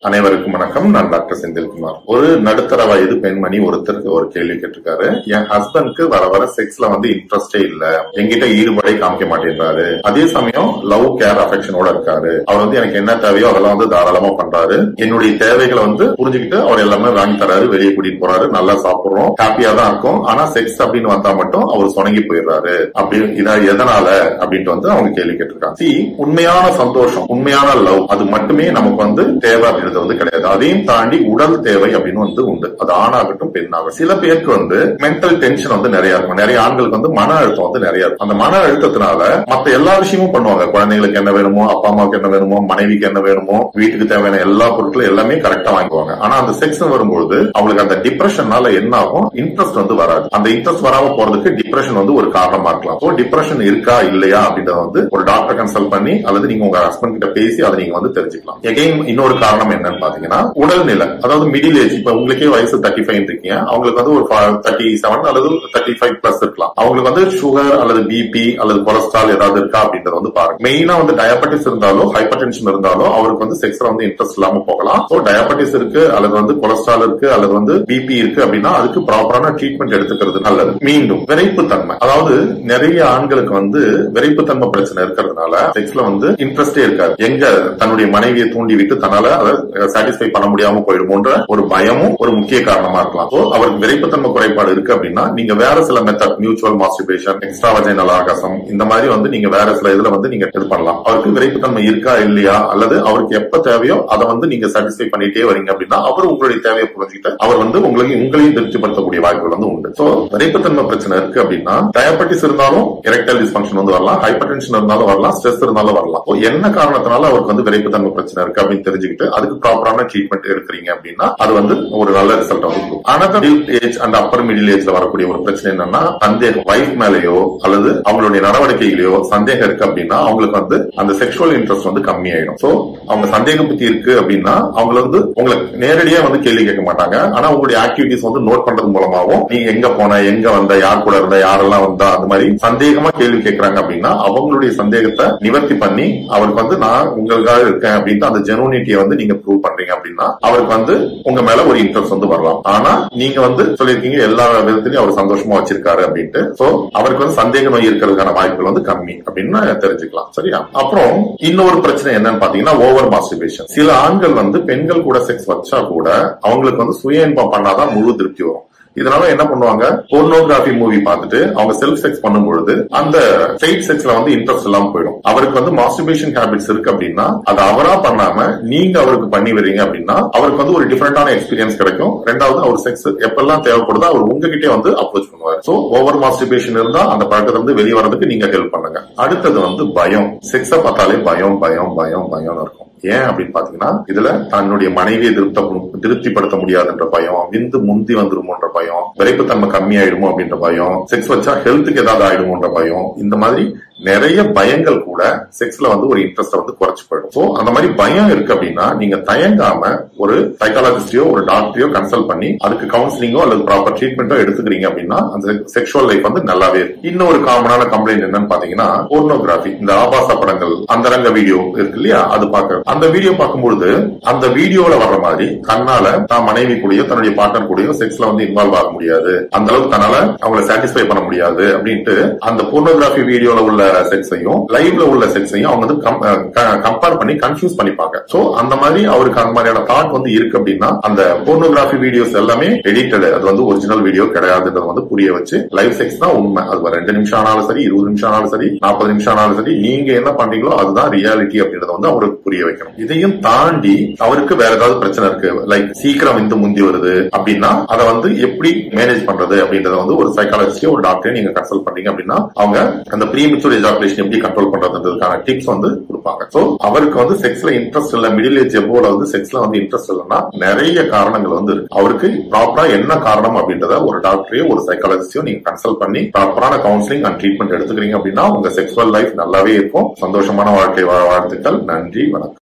அனைவருக்கும் வணக்கம் நான் டாக்டர் செந்தில்குமார் ஒரு நடுத்தர வயது பெண்மணி ஒருத்தருக்கு ஒரு கேள்வி கேட்டிருக்காரு என் ஹஸ்பண்ட்க்கு வர வர செக்ஸ்ல வந்து இன்ட்ரெஸ்டே இல்ல என்கிட்ட ஈடுபாடே காமிக்க மாட்டேன்றாரு அதே சமயம் லவ் கேர் அஃபெக்ஷனோட இருக்காரு அவர் வந்து எனக்கு என்ன தேவையோ அதெல்லாம் வந்து தாராளமா பண்றாரு என்னுடைய தேவைகளை வந்து புரிஞ்சுக்கிட்டு அவர் எல்லாமே வாங்கி தராரு வெளியே கூட்டிட்டு போறாரு நல்லா சாப்பிடுறோம் ஹாப்பியா தான் இருக்கும் ஆனா செக்ஸ் அப்படின்னு வந்தா மட்டும் அவர் சொணங்கி போயிடுறாரு அப்படி இத எதனால அப்படின்ட்டு வந்து அவங்க கேள்வி கேட்டிருக்காங்க See, உண்மையான சந்தோஷம் உண்மையான லவ் அது மட்டுமே நமக்கு வந்து தேவை அப்படின்றது வந்து கிடையாது அதையும் தாண்டி உடல் தேவை அப்படின்னு வந்து உண்டு அது ஆணாகட்டும் பெண்ணாகட்டும் சில பேருக்கு வந்து மென்டல் டென்ஷன் வந்து நிறைய இருக்கும் நிறைய ஆண்களுக்கு வந்து மன அழுத்தம் வந்து நிறைய இருக்கும் அந்த மன அழுத்தத்தினால மத்த எல்லா விஷயமும் பண்ணுவாங்க குழந்தைங்களுக்கு என்ன வேணுமோ அப்பா அம்மாவுக்கு என்ன வேணுமோ மனைவிக்கு என்ன வேணுமோ வீட்டுக்கு தேவையான எல்லா பொருட்களும் எல்லாமே கரெக்டா வாங்குவாங்க ஆனா அந்த செக்ஸ் வரும்போது அவங்களுக்கு அந்த டிப்ரெஷன்னால என்ன ஆகும் இன்ட்ரெஸ்ட் வந்து வராது அந்த இன்ட்ரெஸ்ட் வராம போறதுக்கு டிப்ரெஷன் வந்து ஒரு காரணமா இருக்கலாம் ஸோ டிப்ரெஷன் இருக்கா இல்லையா அப்படின்றத வந்து ஒரு டாக்டர் கன்சல்ட் பண்ணி அல்லது நீங்க உங்க ஹஸ்பண்ட் கிட்ட பேசி அதை நீங்க வந்து தெரிஞ்சுக்கலாம் எகைன் இன்னொரு காரணம் என்னன்னு பாத்தீங்கன்னா உடல்நிலை அதாவது மிடில் ஏஜ் இப்ப உங்களுக்கே வயசு தேர்ட்டி ஃபைவ் இருக்கீங்க அவங்களுக்கு வந்து ஒரு தேர்ட்டி செவன் அல்லது தேர்ட்டி ஃபைவ் பிளஸ் இருக்கலாம் அவங்களுக்கு வந்து சுகர் அல்லது பிபி அல்லது கொலஸ்ட்ரால் ஏதாவது இருக்கா அப்படின்றத வந்து பாருங்க மெயினா வந்து டயபெட்டிஸ் இருந்தாலும் ஹைப்பர் டென்ஷன் இருந்தாலும் அவருக்கு வந்து செக்ஸ்ல வந்து இன்ட்ரெஸ்ட் இல்லாம போகலாம் ஸோ டயபெட்டிஸ் இருக்கு அல்லது வந்து கொலஸ்ட்ரால் இருக்கு அல்லது வந்து பிபி இருக்கு அப்படின்னா அதுக்கு ப்ராப்பரான ட்ரீட்மெண்ட் எடுத்துக்கிறது நல்லது மீண்டும் விரைப்பு தன்மை அதாவது நிறைய ஆண்களுக்கு வந்து விரைப்பு தன்மை பிரச்சனை இருக்கிறதுனால செக்ஸ்ல வந்து இன்ட்ரெஸ்டே இருக்காது எங்க தன்னுடைய மனைவியை தூண்டி விட்டு தன்னால அதை சாட்டிஸ்ஃபை பண்ண முடியாம போயிடுமோன்ற ஒரு பயமும் ஒரு முக்கிய காரணமா இருக்கலாம் ஸோ அவருக்கு விரைப்புத்தன்மை குறைபாடு இருக்கு அப்படின்னா நீங்க வேற சில method mutual masturbation extra vaginal ஆகாசம் இந்த மாதிரி வந்து நீங்க வேற சில இதுல வந்து நீங்க இது பண்ணலாம் அவருக்கு விரைப்புத்தன்மை இருக்கா இல்லையா அல்லது அவருக்கு எப்ப தேவையோ அதை வந்து நீங்க சாட்டிஸ்ஃபை பண்ணிட்டே வரீங்க அப்படின்னா அவர் உங்களுடைய தேவையை புரிஞ்சுக்கிட்டு அவர் வந்து உங்களுக்கு உங்களையும் திருப்திப்படுத்தக்கூடிய வாய்ப்புகள் வந்து உண்டு ஸோ விரைப்புத்தன்மை பிரச்சனை இருக்கு அப்படின்னா டயபெட்டிஸ் இருந்தாலும் எரெக்டல் டிஸ்பங்ஷன் வந்து வரலாம் ஹைப்பர் டென்ஷன் இருந்தாலும் வரலாம் ஸ்ட்ரெஸ் இருந்தாலும் வரலாம் So, என்ன காரணத்தினால அவருக்கு வந்து விரைப்புத்தன்மை பிரச்சனை இருக்கு அப்படின்னு தெரிஞ்சுக்கிட்டு அதுக்கு ப்ராப்பரான ட்ரீட்மெண்ட் எடுக்கிறீங்க அப்படின்னா அது வந்து ஒரு நல்ல ரிசல்ட் வந்து கொடுக்கும் another age and upper middle ஏஜ்ல வரக்கூடிய ஒரு பிரச்சனை என்னன்னா சந்தேகம் வைஃப் மேலேயோ அல்லது அவங்களுடைய நடவடிக்கைகளையோ சந்தேகம் இருக்கு அப்படின்னா அவங்களுக்கு வந்து அந்த செக்ஷுவல் இன்ட்ரெஸ்ட் வந்து கம்மியாயிடும் சோ அவங்க சந்தேகம் பத்தி இருக்கு அப்படின்னா அவங்க வந்து உங்களை நேரடியா வந்து கேள்வி கேட்க மாட்டாங்க ஆனா உங்களுடைய ஆக்டிவிட்டிஸ் வந்து நோட் பண்றது மூலமாவும் நீங்க எங்க போன எங்க வந்த யார் கூட இருந்த யாரெல்லாம் வந்தா அந்த மாதிரி சந்தேகமா கேள்வி கேட்கறாங்க அப்படின்னா அவங்களுடைய சந்தேகத்தை நிவர்த்தி பண்ணி அவருக்கு வந்து நான் உங்களுக்காக இருக்கேன் அப்படின்ட்டு அந்த ஜெனுனிட்டியை வந்து நீங்க ப்ரூவ் பண்றீங்க அப்படின்னா அவருக்கு வந்து உங்க மேல ஒரு இன்ட்ரெஸ்ட் வந்து வரலாம் ஆனா நீங்க வந்து சொல்லியிருக்கீங்க எல்லா விதத்திலையும் அவர் சந்தோஷமா வச்சிருக்காரு அப்படின்ட்டு சோ அவருக்கு வந்து சந்தேக நோய் இருக்கிறதுக்கான வாய்ப்புகள் வந்து கம்மி அப்படின்னு தெரிஞ்சுக்கலாம் சரியா அப்புறம் இன்னொரு பிரச்சனை என்னன்னு பாத்தீங்கன்னா ஓவர் மாஸ்டிபேஷன் சில ஆண்கள் வந்து பெண்கள் கூட செக்ஸ் வச்சா கூட அவங்களுக்கு வந்து சுய இன்பம் பண்ணாதான் முழு திருப்தி வரும் இதனால என்ன பண்ணுவாங்க போர்னோகிராஃபி மூவி பார்த்துட்டு அவங்க செல்ஃப் செக்ஸ் பண்ணும்பொழுது அந்த ஸ்ட்ரெயிட் செக்ஸ்ல வந்து இன்ட்ரெஸ்ட் இல்லாம போயிடும் அவருக்கு வந்து மாஸ்டிபேஷன் ஹேபிட்ஸ் இருக்கு அப்படின்னா அது அவரா பண்ணாம நீங்க அவருக்கு பண்ணி வரீங்க அப்படின்னா அவருக்கு வந்து ஒரு டிஃபரெண்டான எக்ஸ்பீரியன்ஸ் கிடைக்கும் ரெண்டாவது அவர் செக்ஸ் எப்பெல்லாம் தேவைப்படுதோ அவர் உங்ககிட்டே வந்து அப்ரோச் பண்ணுவார் சோ ஓவர் மாஸ்டிபேஷன் இருந்தா அந்த பழக்கத்தை வந்து வெளியே வரதுக்கு நீங்க ஹெல்ப் பண்ணுங்க அடுத்தது வந்து பயம் செக்ஸ பார்த்தாலே பயம் பயம் பயம் பயம்னு இருக்கும் ஏன் அப்படின்னு பாத்தீங்கன்னா இதுல தன்னுடைய மனைவியை திருப்த திருப்திப்படுத்த முடியாதுன்ற பயம் விந்து முந்தி வந்துருமோன்ற பயம் விரைப்புத்தன்மை கம்மியாயிடுமோ அப்படின்ற பயம் செக்ஸ் வச்சா ஹெல்த்துக்கு ஏதாவது ஆயிடுமோன்ற பயம் இந்த மாதிரி நிறைய பயங்கள் கூட செக்ஸ்ல வந்து ஒரு இன்ட்ரெஸ்ட் வந்து குறைச்சு போயிடும் சோ அந்த மாதிரி பயம் இருக்கு அப்படின்னா நீங்க தயங்காம ஒரு சைக்காலஜிஸ்டையோ ஒரு டாக்டரையோ கன்சல்ட் பண்ணி அதுக்கு கவுன்சிலிங்கோ அல்லது ப்ராப்பர் ட்ரீட்மெண்ட்டோ எடுத்துக்கிறீங்க அப்படின்னா அந்த செக்ஷுவல் லைஃப் வந்து நல்லாவே இருக்கும் இன்னொரு காமனான கம்ப்ளைண்ட் என்னன்னு பாத்தீங்கன்னா போர்னோகிராஃபி இந்த ஆபாச படங்கள் அந்தரங்க வீடியோ இருக்கு இல்லையா அது பாக்க அந்த வீடியோ பார்க்கும்பொழுது அந்த வீடியோல வர்ற மாதிரி கண்ணால தான் மனைவி கூடயோ தன்னுடைய பார்ட்னர் கூடயோ செக்ஸ்ல வந்து இன்வால்வ் ஆக முடியாது அந்த அளவுக்கு தன்னால அவங்களை சாட்டிஸ்ஃபை பண்ண முடியாது அப்படின்ட்டு அந்த போர்னோகிராஃபி வீடியோல உள்ள செக்ஸையும் லைவ்ல உள்ள செக்ஸையும் அவங்க வந்து கம்பேர் பண்ணி கன்ஃபியூஸ் பண்ணிப்பாங்க சோ அந்த மாதிரி அவருக்கு அந்த மாதிரியான தாட் வந்து இருக்கு அப்படின்னா அந்த போர்னோகிராஃபி வீடியோஸ் எல்லாமே எடிட்டட் அது வந்து ஒரிஜினல் வீடியோ கிடையாதுன்றத வந்து புரிய வச்சு லைவ் செக்ஸ் தான் உண்மை அது ரெண்டு நிமிஷம் ஆனாலும் சரி இருபது நிமிஷம் ஆனாலும் சரி நாற்பது நிமிஷம் ஆனாலும் சரி நீங்க என்ன பண்றீங்களோ அதுதான் ரியாலிட்டி அப்படின்றத வந்து அவருக்கு புரிய வைக்கணும் இதையும் தாண்டி அவருக்கு வேற ஏதாவது பிரச்சனை இருக்கு லைக் சீக்கிரம் இந்த முந்தி வருது அப்படின்னா அதை வந்து எப்படி மேனேஜ் பண்றது அப்படின்றத வந்து ஒரு சைக்காலஜிஸ்டோ ஒரு டாக்டரே நீங்க கன்சல்ட் பண்றீங்க அப்படின்னா அவங்க அந்த ப்ரீ மெச்சூர் எஜாகுலேஷன் எப்படி கண்ட்ரோல் பண்றதுன்றதுக்கான டிப்ஸ் வந்து கொடுப்பாங்க சோ அவருக்கு வந்து செக்ஸ்ல இன்ட்ரெஸ்ட் இல்ல மிடில் ஏஜ் எவ்வளவு வந்து செக்ஸ்ல வந்து இன்ட்ரெஸ்ட் இல்லைன்னா நிறைய காரணங்கள் வந்து இருக்கு அவருக்கு ப்ராப்பரா என்ன காரணம் அப்படின்றத ஒரு டாக்டரையோ ஒரு சைக்காலஜிஸ்டையோ நீங்க கன்சல்ட் பண்ணி ப்ராப்பரான கவுன்சிலிங் அண்ட் ட்ரீட்மெண்ட் எடுத்துக்கிறீங்க அப்படின்னா உங்க செக்ஸுவல் லைஃப் நல்லாவே இருக்கும் சந்தோஷமான வாழ்க்கை வாழ வாழ்த்துக்கள் நன்றி வணக்கம்